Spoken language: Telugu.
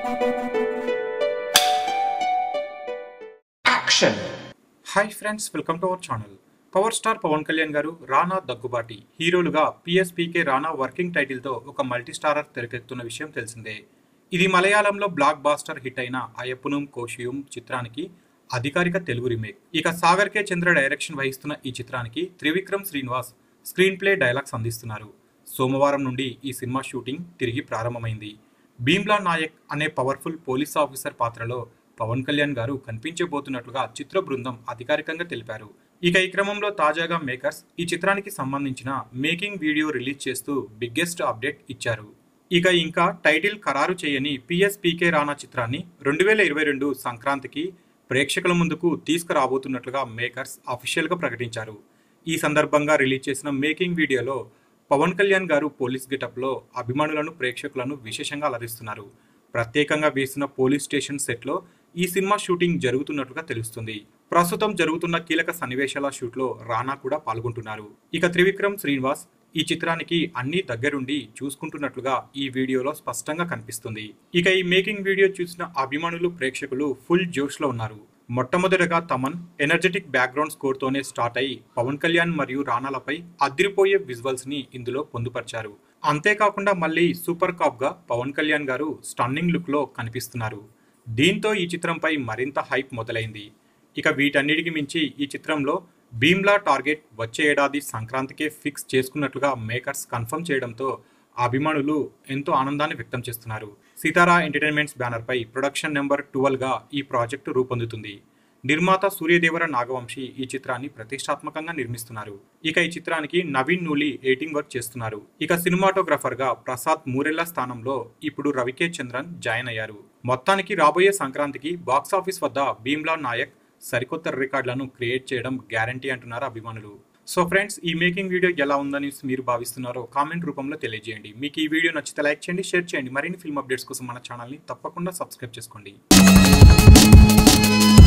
action hi friends welcome to our channel power star Pawan Kalyan garu Rana Daggubati హీరోలుగా పిఎస్పీకే రానా వర్కింగ్ టైటిల్తో ఒక మల్టీ స్టారర్ తెరకెక్కుతున్న విషయం తెలిసిందే ఇది మలయాళంలో బ్లాక్ బాస్టర్ హిట్ అయిన అయ్యప్పనుం కోషియుం చిత్రానికి అధికారిక తెలుగు రీమేక్ ఇక సాగర్ కే చంద్ర డైరెక్షన్ వహిస్తున్న ఈ చిత్రానికి Trivikram Srinivas screenplay dialogues అందిస్తున్నారు సోమవారం నుండి ఈ సినిమా షూటింగ్ తిరిగి ప్రారంభమైంది భీమ్లా నాయక్ అనే పవర్ఫుల్ పోలీస్ ఆఫీసర్ పాత్రలో పవన్ కళ్యాణ్ గారు కనిపించబోతున్నట్లుగా చిత్ర బృందం అధికారికంగా తెలిపారు ఇక ఈ క్రమంలో తాజాగా మేకర్స్ ఈ చిత్రానికి సంబంధించిన మేకింగ్ వీడియో రిలీజ్ చేస్తూ బిగ్గెస్ట్ అప్డేట్ ఇచ్చారు ఇక ఇంకా టైటిల్ ఖరారు చేయని పిఎస్పీకే రానా చిత్రాన్ని రెండు వేల ఇరవై రెండు సంక్రాంతికి ప్రేక్షకుల ముందుకు తీసుకురాబోతున్నట్లుగా మేకర్స్ అఫీషియల్గా ప్రకటించారు ఈ సందర్భంగా రిలీజ్ చేసిన మేకింగ్ వీడియోలో పవన్ కళ్యాణ్ గారు పోలీస్ గెటప్లో అభిమానులను ప్రేక్షకులను విశేషంగా అలరిస్తున్నారు ప్రత్యేకంగా వేసిన పోలీస్ స్టేషన్ సెట్లో ఈ సినిమా షూటింగ్ జరుగుతున్నట్లుగా తెలుస్తుంది ప్రస్తుతం జరుగుతున్న కీలక సన్నివేశాల షూట్లో రానా కూడా పాల్గొంటున్నారు ఇక త్రివిక్రమ్ శ్రీనివాస్ ఈ చిత్రానికి అన్ని దగ్గరుండి చూసుకుంటున్నట్లుగా ఈ వీడియోలో స్పష్టంగా కనిపిస్తుంది ఇక ఈ మేకింగ్ వీడియో చూసిన అభిమానులు ప్రేక్షకులు ఫుల్ జోష్లో ఉన్నారు మొట్టమొదటగా తమన్ ఎనర్జెటిక్ బ్యాక్గ్రౌండ్ స్కోర్తోనే స్టార్ట్ అయి పవన్ కళ్యాణ్ మరియు రానాలపై అదిరిపోయే విజువల్స్ ని ఇందులో పొందుపరిచారు అంతేకాకుండా మళ్ళీ సూపర్ కాప్ గా పవన్ కళ్యాణ్ గారు స్టన్నింగ్ లుక్ లో కనిపిస్తున్నారు దీంతో ఈ చిత్రంపై మరింత హైప్ మొదలైంది ఇక వీటన్నిటికి మించి ఈ చిత్రంలో భీమ్లా టార్గెట్ వచ్చే ఏడాది సంక్రాంతికే ఫిక్స్ చేసుకున్నట్లుగా మేకర్స్ కన్ఫర్మ్ చేయడంతో అభిమానులు ఎంతో ఆనందాన్ని వ్యక్తం చేస్తున్నారు సీతారా ఎంటర్టైన్మెంట్స్ బ్యానర్పై ప్రొడక్షన్ నెంబర్ గా ఈ ప్రాజెక్టు రూపొందుతుంది నిర్మాత సూర్యదేవర నాగవంశి ఈ చిత్రాన్ని ప్రతిష్టాత్మకంగా నిర్మిస్తున్నారు ఇక ఈ చిత్రానికి నవీన్ నూలి ఎడిటింగ్ వర్క్ చేస్తున్నారు ఇక సినిమాటోగ్రఫర్ గా ప్రసాద్ మూరెల్లా స్థానంలో ఇప్పుడు రవికే చంద్రన్ జాయిన్ అయ్యారు మొత్తానికి రాబోయే సంక్రాంతికి బాక్సాఫీస్ వద్ద భీమ్లా నాయక్ సరికొత్త రికార్డులను క్రియేట్ చేయడం గ్యారంటీ అంటున్నారు అభిమానులు సో ఫ్రెండ్స్ ఈ మేకింగ్ వీడియో ఎలా ఉందని మీరు భావిస్తున్నారో కామెంట్ రూపంలో తెలియజేయండి మీకు ఈ వీడియో నచ్చితే లైక్ చేయండి షేర్ చేయండి మరిన్ని ఫిల్మ్ అప్డేట్స్ కోసం మన ఛానల్ని తప్పకుండా సబ్స్క్రైబ్ చేసుకోండి